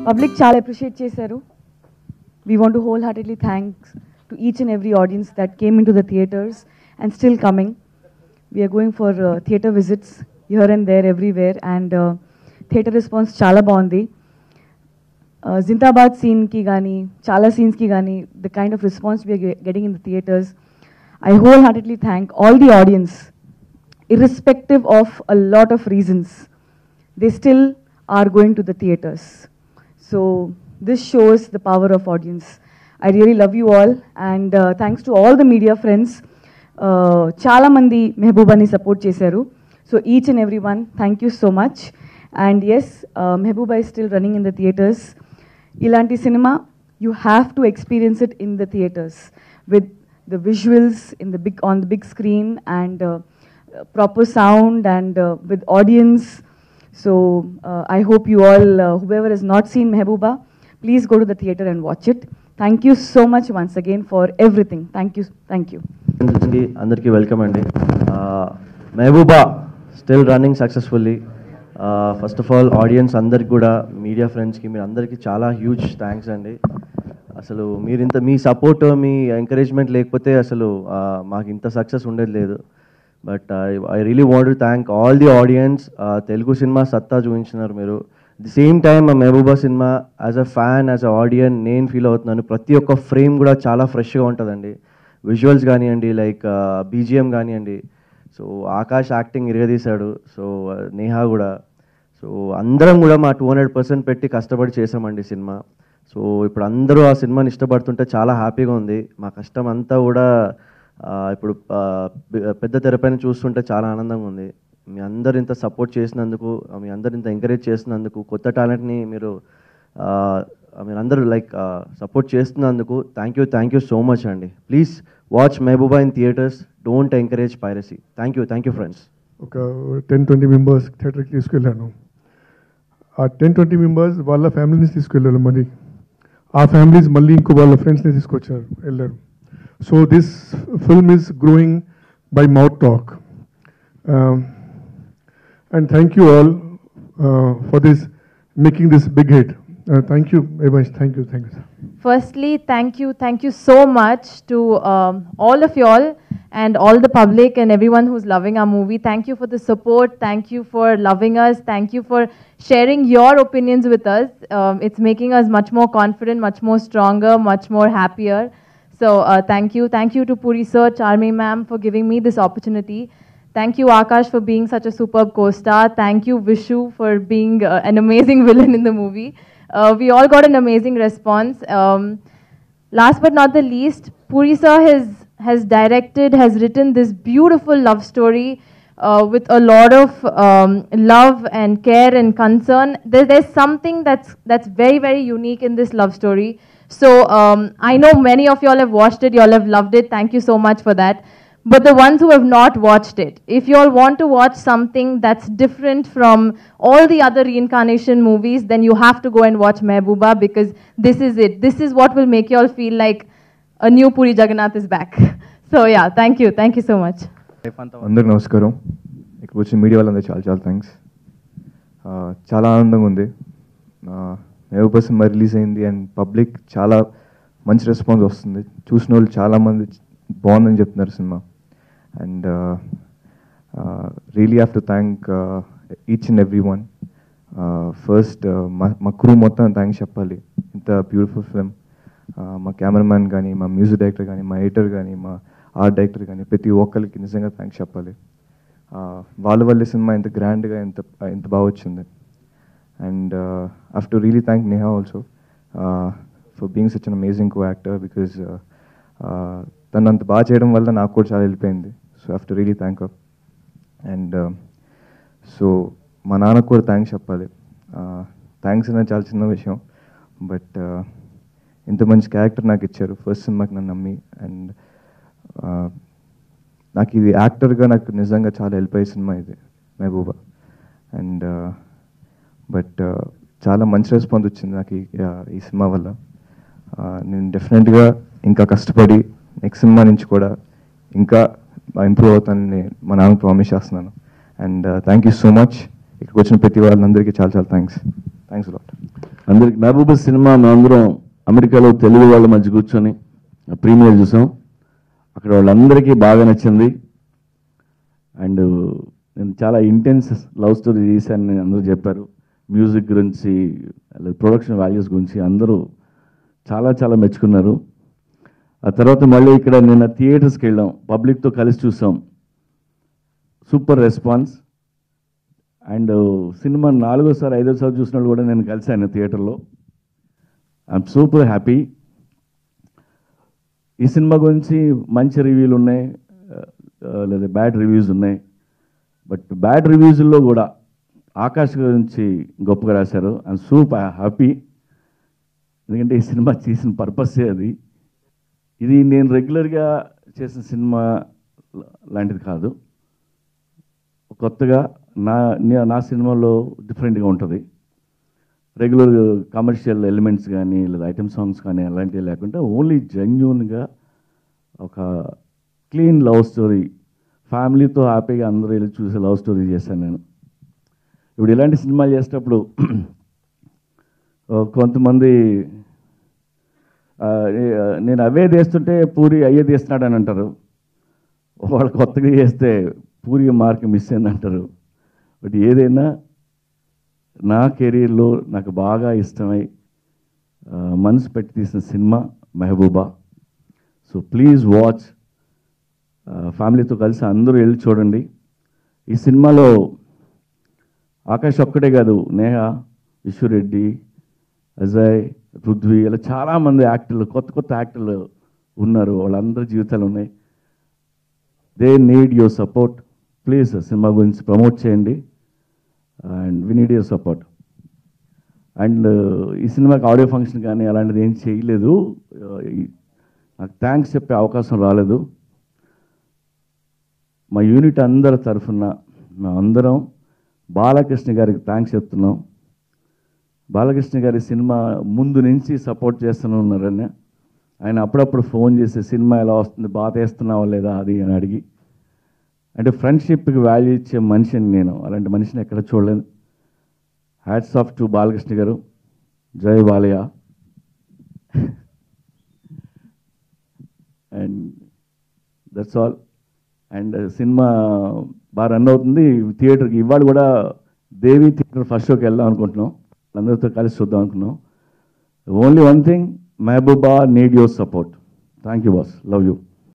Public చాలా appreciate చేశారు we want to wholeheartedly thanks to each and every audience that came in to the theatres and still coming we are going for theatre visits here and there everywhere and theatre response చాలా బాగుంది జిందాబాద్ సీన్కి కానీ చాలా సీన్స్కి కానీ the kind of response we are getting in the theatres I wholeheartedly thank all the audience irrespective of a lot of reasons, they still are going to the theaters. So this shows the power of audience. I really love you all, and uh, thanks to all the media friends. Uh, చాలా మంది మెహబూబాని support చేశారు so each and every one thank you so much and yes Mehbooba is still running in the theatres ఇలాంటి సినిమా you have to experience it in the theatres with the visuals in the big on the big screen and proper sound and uh, with audience. So uh, I hope you all, uh, whoever has not seen Mehbooba, please go to the theater and watch it. Thank you so much once again for everything. Thank you. Thank you. అండి అందరికీ welcome అండి ఆ, Mehbooba still running successfully first of all audience అందరికి కూడా media ఫ్రెండ్స్కి మీరు అందరికీ చాలా హ్యూజ్ థ్యాంక్స్ అండి అసలు మీరు ఇంత మీ సపోర్ట్ మీ ఎంకరేజ్మెంట్ లేకపోతే అసలు ఆ, మాకు ఇంత సక్సెస్ ఉండేది లేదు but I really want to thank all the audience Telugu సినిమా సత్తా చూపించినారు మీరు ది సేమ్ టైమ్ మెహబూబా సినిమా as a fan as a audience నేను ఫీల్ అవుతున్నాను ప్రతి ఒక్క ఫ్రేమ్ కూడా చాలా ఫ్రెష్గా ఉంటుందండి విజువల్స్ కానివ్వండి లైక్ బీజిఎం కానివ్వండి సో ఆకాష్ యాక్టింగ్ ఇరగదీశాడు సో నేహా కూడా సో అందరం కూడా మా టూ హండ్రెడ్ పర్సెంట్ పెట్టి కష్టపడి చేసామండి సినిమా సో ఇప్పుడు అందరూ ఆ సినిమాని ఇష్టపడుతుంటే చాలా హ్యాపీగా ఉంది మా కష్టం అంతా కూడా ఆ, ఇప్పుడు ఆ, పె- పెద్ద తెరపైన చూస్తుంటే చాలా ఆనందంగా ఉంది మీ అందరు ఇంత సపోర్ట్ చేసినందుకు ఆ, మీ అందరు ఇంత ఎంకరేజ్ చేసినందుకు కొత్త టాలెంట్ని మీరు ఆ, మీరు అందరూ లైక్ సపోర్ట్ చేస్తున్నందుకు thank you thank you so much అండి please watch Mehbooba in theatres don't encourage piracy thank you thank you friends ఒక టెన్ ట్వంటీ మెంబర్స్ థియేటర్కి తీసుకెళ్ళాను ఆ టెన్ ట్వంటీ మెంబర్స్ వాళ్ళ ఫ్యామిలీని తీసుకెళ్ళారు మరి ఆ ఫ్యామిలీస్ మళ్ళీ ఇంకో వాళ్ళ ఫ్రెండ్స్ని తీసుకొచ్చారు వెళ్ళారు so this film is growing by mouth talk and thank you all for this making this big hit thank you very much thank you thank you sir Firstly, thank you, thank you so much to um, all of y'all and all the public and everyone who's loving our movie. Thank you for the support. Thank you for loving us. Thank you for sharing your opinions with us. Um, it's making us much more confident, much more stronger, much more happier. So uh, thank you. Thank you to Puri Sir, Charmi ma'am for giving me this opportunity. Thank you, Akash, for being such a superb co-star. Thank you, Vishu, for being uh, an amazing villain in the movie. Uh, we all got an amazing response. Um, last but not the least, Puri sir has has directed, has written this beautiful love story uh, with a lot of um, love and care and concern. There, there's something that's that's very very unique in this love story. So um, I know many of y'all have watched it, y'all have loved it. Thank you so much for that. But the ones who have not watched it, if you all want to watch something that's different from all the other reincarnation movies, then you have to go and watch Mehbooba because this is it. This is what will make you all feel like a new Puri Jagannath is back. So yeah, thank you. Thank you so much. అందరికి నమస్కారం ఇక్కడ వచ్చిన media వాళ్ళందరూ చాలా చాలా thanks చాలా ఆనందంగా ఉంది మెహబూబా సినిమా రిలీజ్ అయింది అండ్ పబ్లిక్ చాలా మంచి రెస్పాన్స్ వస్తుంది చూసిన వాళ్ళు చాలామంది బాగుందని చెప్తున్నారు సినిమా and really have to thank each and every one first మా మా క్రూ మొత్తం థ్యాంక్స్ చెప్పాలి ఇంత బ్యూటిఫుల్ ఫిల్మ్ మా కెమెరామ్యాన్ కానీ మా మ్యూజిక్ డైరెక్టర్ కానీ మా ఎడిటర్ కానీ మా ఆర్ట్ డైరెక్టర్ కానీ ప్రతి ఒక్కరికి నిజంగా థ్యాంక్స్ చెప్పాలి ఆ, వాళ్ళ వల్ల సినిమా ఇంత గ్రాండ్గా ఇంత ఇంత బాగా వచ్చింది and have to really thank Neha also for being such an amazing co actor because తను అంత బాగా చేయడం వల్ల నాకు కూడా చాలా వెళ్ళిపోయింది so have to really thank up and so మా నాన్నకు కూడా థ్యాంక్స్ చెప్పాలి థ్యాంక్స్ అనేది చాలా చిన్న విషయం బట్ ఇంత మంచి క్యారెక్టర్ నాకు ఇచ్చారు ఫస్ట్ సినిమాకి నన్ను నమ్మి అండ్ నాకు ఇది యాక్టర్గా నాకు నిజంగా చాలా హెల్ప్ అయ్యే సినిమా ఇది మెహబూబా అండ్ బట్ చాలా మంచి రెస్పాన్స్ వచ్చింది నాకు ఈ ఈ సినిమా వల్ల ఆ, నేను డెఫినెట్గా ఇంకా కష్టపడి నెక్స్ట్ సినిమా నుంచి కూడా ఇంకా ఇంప్రూవ్ అవుతానని మా నాన్న ప్రామిస్ చేస్తున్నాను and thank you so much ఇక్కడికి వచ్చిన ప్రతి వాళ్ళందరికీ చాలా చాలా థ్యాంక్స్ థ్యాంక్స్ లాట్ అందరికి మహబూబా సినిమా మేమందరం అమెరికాలో తెలుగు వాళ్ళ మధ్య కూర్చొని ప్రీమియర్ చూసాం అక్కడ వాళ్ళందరికీ బాగా నచ్చింది అండ్ నేను చాలా ఇంటెన్స్ లవ్ స్టోరీ చేశానని అందరూ చెప్పారు మ్యూజిక్ గురించి ప్రొడక్షన్ వాల్యూస్ గురించి అందరూ చాలా చాలా మెచ్చుకున్నారు ఆ తర్వాత మళ్ళీ ఇక్కడ నిన్న థియేటర్స్కి వెళ్ళాం పబ్లిక్తో కలిసి చూసాం సూపర్ రెస్పాన్స్ అండ్ సినిమా నాలుగోసారి ఐదోసారి చూసిన వాళ్ళు కూడా నేను కలిశాను థియేటర్లో ఐఎమ్ సూపర్ హ్యాపీ ఈ సినిమా గురించి మంచి రివ్యూలు ఉన్నాయి ఆ, లేదా బ్యాడ్ రివ్యూస్ ఉన్నాయి బట్ బ్యాడ్ రివ్యూస్లో కూడా ఆకాష్ గురించి గొప్పగా రాశారు ఐఎమ్ సూపర్ హ్యాపీ ఎందుకంటే ఈ సినిమా చేసిన పర్పసే అది ఇది నేను రెగ్యులర్గా చేసిన సినిమా లాంటిది కాదు కొత్తగా నా నే- నా సినిమాలో డిఫరెంట్గా ఉంటుంది రెగ్యులర్ కమర్షియల్ ఎలిమెంట్స్ కానీ లేదా ఐటమ్ సాంగ్స్ కానీ అలాంటివి లేకుండా ఓన్లీ జెన్యున్గా ఒక క్లీన్ లవ్ స్టోరీ ఫ్యామిలీతో హ్యాపీగా అందరూ వెళ్ళి చూసే లవ్ స్టోరీ చేశాను నేను ఇప్పుడు ఇలాంటి సినిమాలు చేసేటప్పుడు ఆ, కొంతమంది ఆ, ఏ- నేను అవే తీస్తుంటే పూరి అయ్యే తీస్తున్నాడు అని అంటారు వాళ్ళు కొత్తగా చేస్తే పూరి మార్క్ మిస్ అయింది అంటారు బట్ ఏదైనా నా కెరీర్లో నాకు బాగా ఇష్టమై ఆ, మనసు పెట్టి తీసిన సినిమా మెహబూబా సో ప్లీజ్ వాచ్ ఫ్యామిలీతో కలిసి అందరూ వెళ్ళి చూడండి ఈ సినిమాలో ఆకాష్ ఒక్కటే కాదు నేహ విశ్వరెడ్డి అజయ్ పృథ్వీ ఇలా చాలామంది యాక్టర్లు కొత్త కొత్త యాక్టర్లు ఉన్నారు వాళ్ళందరి జీవితాలు ఉన్నాయి they need your support please సినిమా గురించి ప్రమోట్ చేయండి and we need your support and ఈ సినిమాకి ఆడియో ఫంక్షన్ కానీ అలాంటిది ఏం చేయలేదు Uh, ఈ- నాకు థ్యాంక్స్ చెప్పే అవకాశం రాలేదు మా యూనిట్ అందరి తరఫున మేమందరం బాలకృష్ణ గారికి థ్యాంక్స్ చెప్తున్నాం బాలకృష్ణ గారి సినిమా ముందు నుంచి సపోర్ట్ చేస్తూనే ఉన్నారని ఆయన అప్పుడప్పుడు ఫోన్ చేసి సినిమా ఎలా వస్తుంది బాగా తీస్తున్నావా లేదా అది అని అడిగి అంటే ఫ్రెండ్షిప్కి వాల్యూ ఇచ్చే మనిషిని నేను అలాంటి మనిషిని ఎక్కడ చూడలేదు hats off to Balakrishna garu జై Balayya and that's all and సినిమా బాగా రన్ అవుతుంది థియేటర్కి ఇవాళ కూడా దేవి థియేటర్ ఫస్ట్ షోకి వెళ్దాం అనుకుంటున్నాం అందరితో కలిసి చూద్దాం అనుకున్నాం only one thing Mehbooba need your support thank you boss love you